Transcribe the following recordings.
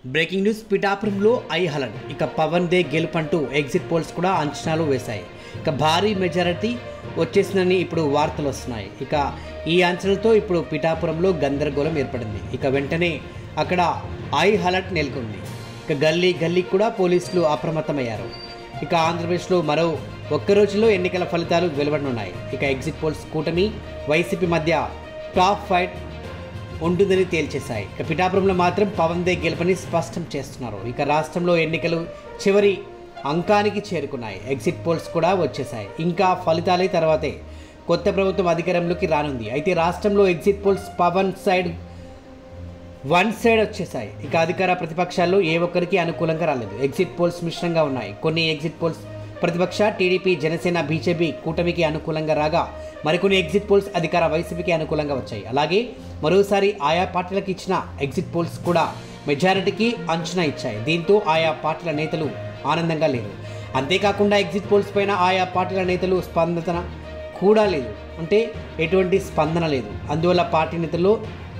breaking news పిఠాపురంలో ఐ హలన్ ఇక పవన్ దే గెలుపంటూ ఎగ్జిట్ పోల్స్ కూడా అంచనాలు వేశాయి ఇక భారీ మెజారిటీ వచ్చేసిందని ఇప్పుడు వార్తలు వస్తున్నాయి ఇక ఈ అంచనాలతో ఇప్పుడు పిఠాపురంలో గందరగోళం ఏర్పడింది ఇక వెంటనే అక్కడ ఐ హలర్ట్ నెలకొంది ఇక గల్లీ గల్లీ కూడా పోలీసులు అప్రమత్తమయ్యారు ఇక ఆంధ్రప్రదేశ్లో మరో ఒక్క రోజులో ఎన్నికల ఫలితాలు వెలువడనున్నాయి ఇక ఎగ్జిట్ పోల్స్ కూటమి వైసీపీ మధ్య టాప్ ఫైట్ ఉంటుందని తేల్చేశాయి ఇక పిఠాపురంలో మాత్రం పవన్ దే గెలుపని స్పష్టం చేస్తున్నారు ఇక రాష్ట్రంలో ఎన్నికలు చివరి అంకానికి చేరుకున్నాయి ఎగ్జిట్ పోల్స్ కూడా వచ్చేసాయి ఇంకా ఫలితాలే తర్వాతే కొత్త ప్రభుత్వం అధికారంలోకి రానుంది అయితే రాష్ట్రంలో exit polls Pavan side one side వచ్చేసాయి ఇక అధికార ప్రతిపక్షాల్లో ఏ ఒక్కరికి అనుకూలంగా రాలేదు ఎగ్జిట్ పోల్స్ మిశ్రంగా ఉన్నాయి కొన్ని ఎగ్జిట్ పోల్స్ ప్రతిపక్ష టీడీపీ జనసేన బీజేపీ కూటమికి అనుకూలంగా రాగా మరికొన్ని ఎగ్జిట్ పోల్స్ అధికార వైసీపీకి అనుకూలంగా వచ్చాయి అలాగే మరోసారి ఆయా పార్టీలకు ఇచ్చిన ఎగ్జిట్ పోల్స్ కూడా మెజారిటీకి అంచనా ఇచ్చాయి దీంతో ఆయా పార్టీల నేతలు ఆనందంగా లేరు అంతేకాకుండా ఎగ్జిట్ పోల్స్ పైన ఆయా పార్టీల నేతలు స్పందన కూడా లేదు అంటే ఎటువంటి స్పందన లేదు అందువల్ల పార్టీ నేతల్లో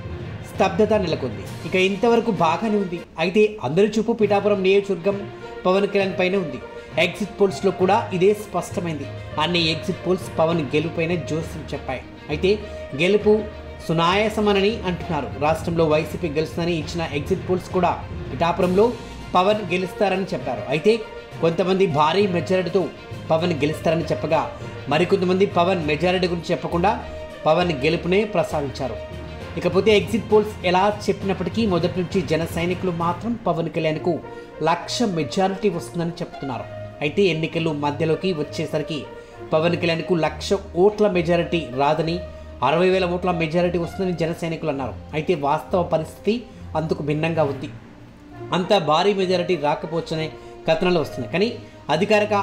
స్తబ్దత నెలకొంది ఇక ఇంతవరకు బాగానే ఉంది అయితే అందరి చూపు పిఠాపురం నియోజకవర్గం పవన్ కళ్యాణ్ పైన ఉంది ఎగ్జిట్ పోల్స్లో కూడా ఇదే స్పష్టమైంది అన్ని ఎగ్జిట్ పోల్స్ పవన్ గెలుపైన జోస్యం చెప్పాయి అయితే గెలుపు సునాయాసమనని అంటున్నారు రాష్ట్రంలో వైసీపీ గెలుస్తుందని ఇచ్చిన ఎగ్జిట్ పోల్స్ కూడా పిఠాపురంలో పవన్ గెలుస్తారని చెప్పారు అయితే కొంతమంది భారీ మెజారిటీతో పవన్ గెలుస్తారని చెప్పగా మరికొంతమంది పవన్ మెజారిటీ గురించి చెప్పకుండా పవన్ గెలుపునే ప్రస్తావించారు ఇకపోతే ఎగ్జిట్ పోల్స్ ఎలా చెప్పినప్పటికీ మొదటి నుంచి జన సైనికులు మాత్రం పవన్ కళ్యాణ్కు లక్ష మెజారిటీ వస్తుందని చెప్తున్నారు అయితే ఎన్నికలు మధ్యలోకి వచ్చేసరికి పవన్ కళ్యాణ్కు లక్ష ఓట్ల మెజారిటీ రాదని అరవై వేల ఓట్ల మెజారిటీ వస్తుందని జన సైనికులు అన్నారు అయితే వాస్తవ పరిస్థితి అందుకు భిన్నంగా ఉంది అంత భారీ మెజారిటీ రాకపోవచ్చనే కథనాలు వస్తున్నాయి కానీ అధికారిక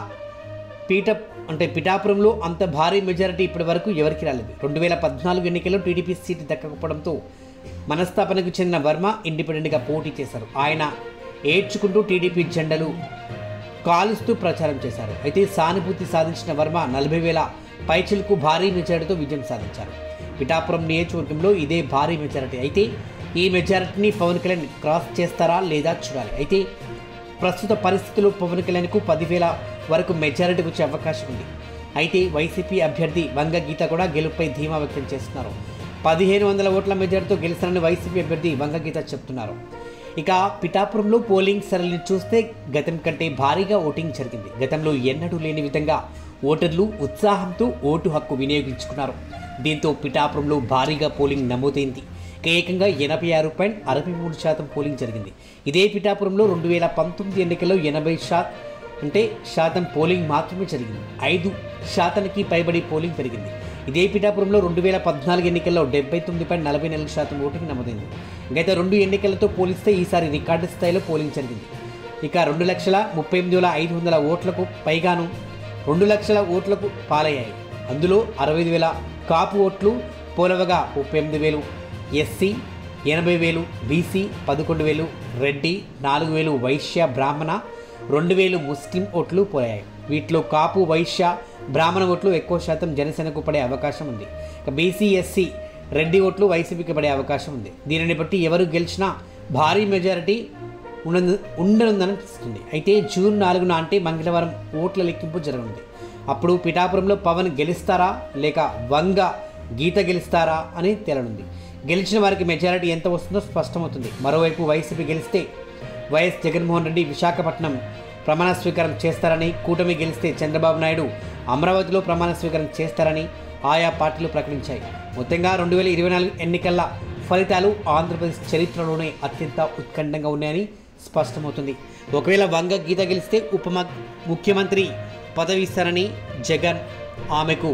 పీఠ అంటే పిఠాపురంలో అంత భారీ మెజారిటీ ఇప్పటి వరకు ఎవరికి రాలేదు రెండు వేల పద్నాలుగు ఎన్నికల్లో టీడీపీ సీటు దక్కకపోవడంతో మనస్తాపనకు చెందిన వర్మ ఇండిపెండెంట్గా పోటీ చేశారు ఆయన ఏడ్చుకుంటూ టీడీపీ జెండలు కాలుస్తూ ప్రచారం చేశారు అయితే సానుభూతి సాధించిన వర్మ నలభై వేల పైచిలకు భారీ మెజారిటీతో విజయం సాధించారు పిఠాపురం నియోజకవర్గంలో ఇదే భారీ మెజారిటీ అయితే ఈ మెజారిటీని పవన్ కళ్యాణ్ క్రాస్ చేస్తారా లేదా చూడాలి అయితే ప్రస్తుత పరిస్థితుల్లో పవన్ కళ్యాణ్కు పదివేల వరకు మెజారిటీ వచ్చే అవకాశం ఉంది అయితే వైసీపీ అభ్యర్థి వంగ గీత కూడా గెలుపుపై ధీమా వ్యక్తం చేస్తున్నారు పదిహేను వందల ఓట్ల మెజారిటీతో గెలుస్తారని వైసీపీ అభ్యర్థి వంగ గీత చెప్తున్నారు ఇక పిఠాపురంలో పోలింగ్ సరళిని చూస్తే గతం కంటే భారీగా ఓటింగ్ జరిగింది గతంలో ఎన్నడూ లేని విధంగా ఓటర్లు ఉత్సాహంతో ఓటు హక్కు వినియోగించుకున్నారు దీంతో పిఠాపురంలో భారీగా పోలింగ్ నమోదైంది ఇక ఏకంగా ఎనభై ఆరు పాయింట్ అరవై మూడు శాతం పోలింగ్ జరిగింది ఇదే పిఠాపురంలో రెండు వేల పంతొమ్మిది ఎన్నికల్లో ఎనభై శాతం అంటే శాతం పోలింగ్ మాత్రమే జరిగింది ఐదు శాతానికి పైబడి పోలింగ్ పెరిగింది ఇదే పిఠాపురంలో రెండు వేల పద్నాలుగు ఎన్నికల్లో డెబ్బై తొమ్మిది పాయింట్ నలభై నాలుగు శాతం ఓటింగ్ నమోదైంది గత రెండు ఎన్నికలతో పోలిస్తే ఈసారి రికార్డు స్థాయిలో పోలింగ్ జరిగింది ఇక రెండు లక్షల ముప్పై ఎనిమిది వేల ఐదు వందల ఓట్లకు పైగాను రెండు లక్షల ఓట్లకు పాలయ్యాయి అందులో అరవై ఐదు వేల కాపు ఓట్లు పోలవగా ముప్పై ఎనిమిది వేలు ఎస్సీ ఎనభై వేలు బీసీ పదకొండు వేలు రెడ్డి నాలుగు వేలు వైశ్య బ్రాహ్మణ రెండు వేలు ముస్లిం ఓట్లు పోయాయి వీటిలో కాపు వైశ్య బ్రాహ్మణ ఓట్లు ఎక్కువ శాతం జనసేనకు పడే అవకాశం ఉంది ఇక బీసీ ఎస్సీ రెడ్డి ఓట్లు వైసీపీకి పడే అవకాశం ఉంది దీనిని బట్టి ఎవరు గెలిచినా భారీ మెజారిటీ ఉండను ఉండనుందనిపిస్తుంది అయితే జూన్ నాలుగున అంటే మంగళవారం ఓట్ల లెక్కింపు జరగనుంది అప్పుడు పిఠాపురంలో పవన్ గెలుస్తారా లేక వంగ గీత గెలుస్తారా అని తేలనుంది గెలిచిన వారికి మెజారిటీ ఎంత వస్తుందో స్పష్టమవుతుంది మరోవైపు వైసీపీ గెలిస్తే వైఎస్ జగన్మోహన్ రెడ్డి విశాఖపట్నం ప్రమాణ స్వీకారం చేస్తారని కూటమి గెలిస్తే చంద్రబాబు నాయుడు అమరావతిలో ప్రమాణ స్వీకారం చేస్తారని ఆయా పార్టీలు ప్రకటించాయి మొత్తంగా రెండు వేల ఇరవై నాలుగు ఎన్నికల ఫలితాలు ఆంధ్రప్రదేశ్ చరిత్రలోనే అత్యంత ఉత్కంఠంగా ఉన్నాయని స్పష్టమవుతుంది ఒకవేళ వంగ గీత గెలిస్తే ఉప ముఖ్యమంత్రి పదవి ఇస్తారని జగన్ ఆమెకు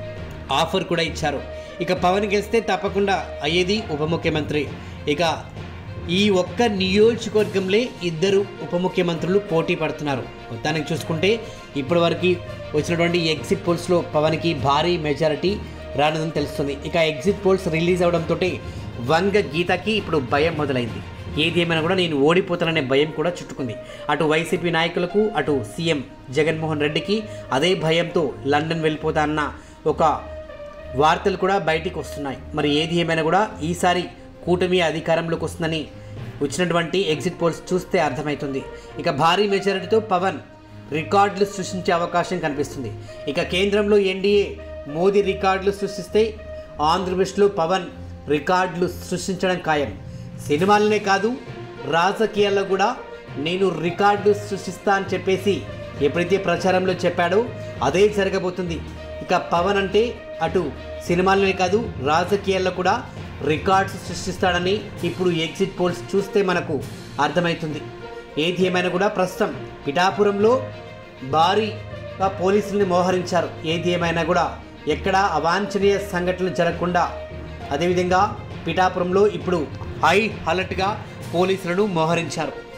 ఆఫర్ కూడా ఇచ్చారు ఇక పవన్ గెలిస్తే తప్పకుండా అయ్యేది ఉప ముఖ్యమంత్రి ఇక ఈ ఒక్క నియోజకవర్గంలో ఇద్దరు ఉప ముఖ్యమంత్రులు పోటీ పడుతున్నారు మొత్తానికి చూసుకుంటే ఇప్పటి వరకు వచ్చినటువంటి ఎగ్జిట్ పోల్స్లో పవన్కి భారీ మెజారిటీ రానుందని తెలుస్తుంది ఇక ఎగ్జిట్ పోల్స్ రిలీజ్ అవడంతో వంగ గీతకి ఇప్పుడు భయం మొదలైంది ఏది ఏమైనా కూడా నేను ఓడిపోతాననే భయం కూడా చుట్టుకుంది అటు వైసీపీ నాయకులకు అటు సీఎం జగన్మోహన్ రెడ్డికి అదే భయంతో లండన్ వెళ్ళిపోతా అన్న ఒక వార్తలు కూడా బయటికి వస్తున్నాయి మరి ఏది ఏమైనా కూడా ఈసారి కూటమి అధికారంలోకి వస్తుందని వచ్చినటువంటి ఎగ్జిట్ పోల్స్ చూస్తే అర్థమవుతుంది ఇక భారీ మెజారిటీతో పవన్ రికార్డులు సృష్టించే అవకాశం కనిపిస్తుంది ఇక కేంద్రంలో ఎన్డీఏ మోదీ రికార్డులు సృష్టిస్తే ఆంధ్రప్రదేశ్లో పవన్ రికార్డులు సృష్టించడం ఖాయం సినిమాలనే కాదు రాజకీయాల్లో కూడా నేను రికార్డు సృష్టిస్తా అని చెప్పేసి ఎప్పుడైతే ప్రచారంలో చెప్పాడో అదే జరగబోతుంది ఇక పవన్ అంటే అటు సినిమాలనే కాదు రాజకీయాల్లో కూడా రికార్డ్స్ సృష్టిస్తాడని ఇప్పుడు ఎగ్జిట్ పోల్స్ చూస్తే మనకు అర్థమవుతుంది ఏది ఏమైనా కూడా ప్రస్తుతం పిఠాపురంలో భారీగా పోలీసుల్ని మోహరించారు ఏది ఏమైనా కూడా ఎక్కడా అవాంఛనీయ సంఘటనలు జరగకుండా అదేవిధంగా పిఠాపురంలో ఇప్పుడు హై అలర్ట్గా పోలీసులను మోహరించారు